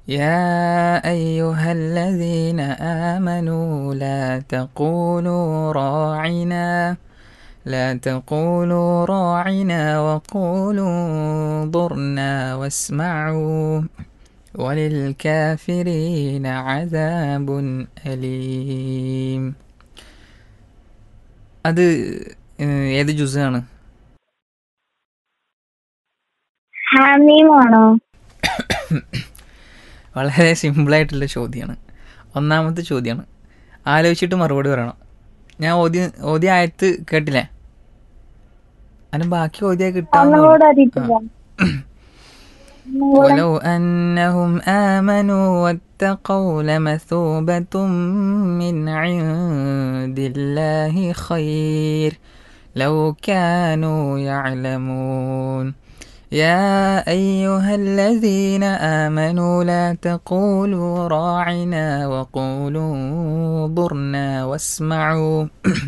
يا أيها الذين آمنوا لا تقولوا راعنا لا تقولوا راعنا وقولوا انظرنا واسمعوا وللكافرين عذاب أليم അത് ഏഹ്, ഏത് ജുസാണ് ഹാമീമാണോ വളരെ സിമ്പിളായിട്ടുള്ള ചോദ്യമാണ് ഒന്നാമത്തെ ചോദ്യമാണ് ആലോചിച്ചിട്ട് മറുപടി പറയണം ഞാൻ ഓദ്യ ഓദ്യ ആയത്ത് കേട്ടില്ലേ അതിന് ബാക്കി ഓദ്യ കിട്ടാൻ ഒന്നുകൂടെ അറിയിട്ടില്ല ولو أنهم آمنوا واتقوا لمثوبة من عند الله خير لو كانوا يعلمون يا أيها الذين آمنوا لا تقولوا راعنا وقولوا انظرنا واسمعوا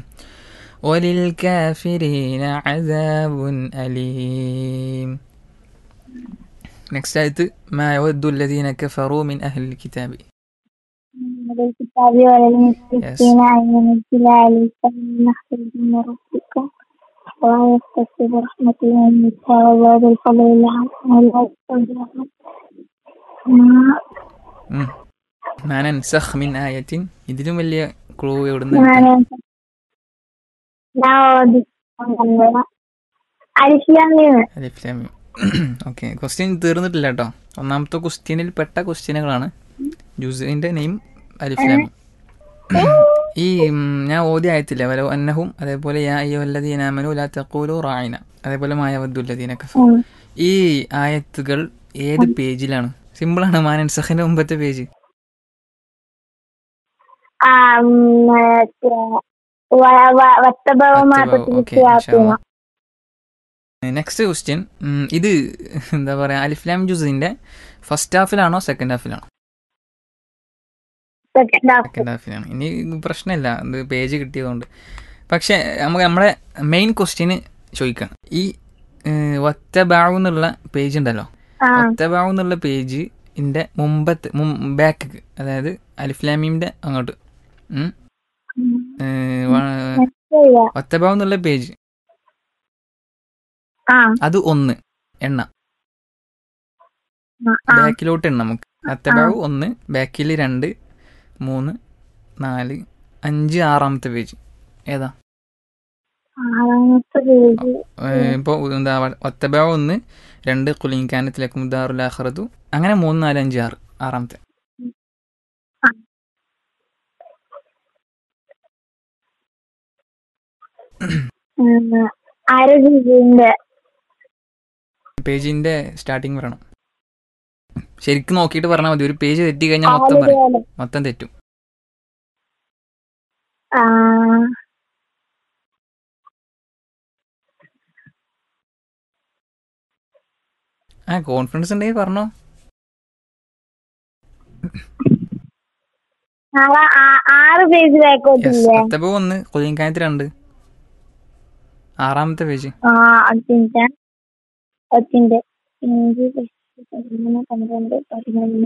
وللكافرين عذاب أليم നെക്സ്റ്റ് ആയത്ത് ما يود الذين كفروا من أهل الكتاب الكتاب وللمشركين أن ينزل عليكم من مخرج من ربكم ولا يختص برحمته من يشاء والله ذو الفضل العظيم ولا يستوجب ഉം. ما ننسخ من آية ഇതിലും വലിയ ക്ലൂ എവിടുന്ന് കിട്ടാൻ? അരിശിലാമിന്ന് അലിഫ് ലാം മീം. ഓക്കെ ക്വസ്റ്റ്യൻ തീർന്നിട്ടില്ല കേട്ടോ ഒന്നാമത്തെ ക്വസ്റ്റ്യനിൽ പെട്ട ക്വസ്റ്റ്യനുകളാണ് ജൂസിന്റെ നെയിം അലിഫ്ലാമി ഈ ഉം, ഞാൻ ഓതി ആയത്തില്ല വലോ അന്നഹും അതേപോലെ യാ അയ്യോ അല്ലദീനാമനു ലാ തഖൂലു റായിന അതേപോലെ മായവദ്ദുല്ലദീന കഫർ ഈ ആയത്തുകൾ ഏത് പേജിലാണ് സിമ്പിളാണ് മാനൻ സഖിന്റെ മുമ്പത്തെ പേജ് ആ മറ്റേ വത്തഭവ മാത്രത്തിൽ നെക്സ്റ്റ് ക്വസ്റ്റ്യൻ ഇത് എന്താ പറയാ അലിഫ്ലാം ജുസിന്റെ ഫസ്റ്റ് ഹാഫിലാണോ സെക്കൻഡ് ഹാഫിലാണോ സെക്കൻഡ് ഹാഫ് സെക്കൻഡ് ഹാഫിലാണ് ഇനി പ്രശ്നമില്ല ഇത് പേജ് കിട്ടിയതുകൊണ്ട് പക്ഷെ നമുക്ക് നമ്മുടെ മെയിൻ ക്വസ്റ്റ്യന് ചോദിക്കാം ഈ ഒറ്റബാവ് എന്നുള്ള പേജ് ഉണ്ടല്ലോ ആ ഒറ്റബാവ് എന്നുള്ള പേജിന്റെ മുമ്പത്തെ ബാക്ക് അതായത് അലിഫ്ലാമീമിന്റെ അങ്ങോട്ട് ഉം. ഏഹ്, വ- ശരിയാ. ഒറ്റബാവ് എന്നുള്ള പേജ് ആ അത് ഒന്ന് എണ്ണ ആ, ആ ബാക്കിലോട്ട് എണ്ണ നമുക്ക് അത്തബാവ് ഒന്ന് ബാക്കിൽ രണ്ട് മൂന്ന് നാല് അഞ്ച് ആറാമത്തെ പേജ് ഏതാ ആറാമത്തെ പേജ് ഇപ്പോൾ എന്താ ഒത്തബാവ് ഒന്ന് രണ്ട് കുലിങ്കാനത്തിലേക്കും ദാറുൽ ആഖറത്തു അങ്ങനെ മൂന്ന് നാല് അഞ്ച് ആറ് ആറാമത്തെ അരജിന്റെ പേജിന്റെ സ്റ്റാർട്ടിങ് പറയണം ശരിക്കും നോക്കിയിട്ട് പറഞ്ഞാൽ മതി ഒരു പേജ് തെറ്റി കഴിഞ്ഞാൽ മൊത്തം പറയും മൊത്തം തെറ്റും ആ ആ കോൺഫിഡൻസ് ഉണ്ടെങ്കിൽ പറഞ്ഞോ നാളെ ആ- ആറ് പേജ് യെസ് ബാക്കോട്ടില്ലേ ഒത്തബാവ് ഒന്ന് കുലിങ്കാനത്ത് രണ്ട് ആറാമത്തെ പേജ് ആ അതിന്റെ അതിന്റെ അഞ്ച് പതിമൂന്ന് പന്ത്രണ്ട് പതിമൂന്ന്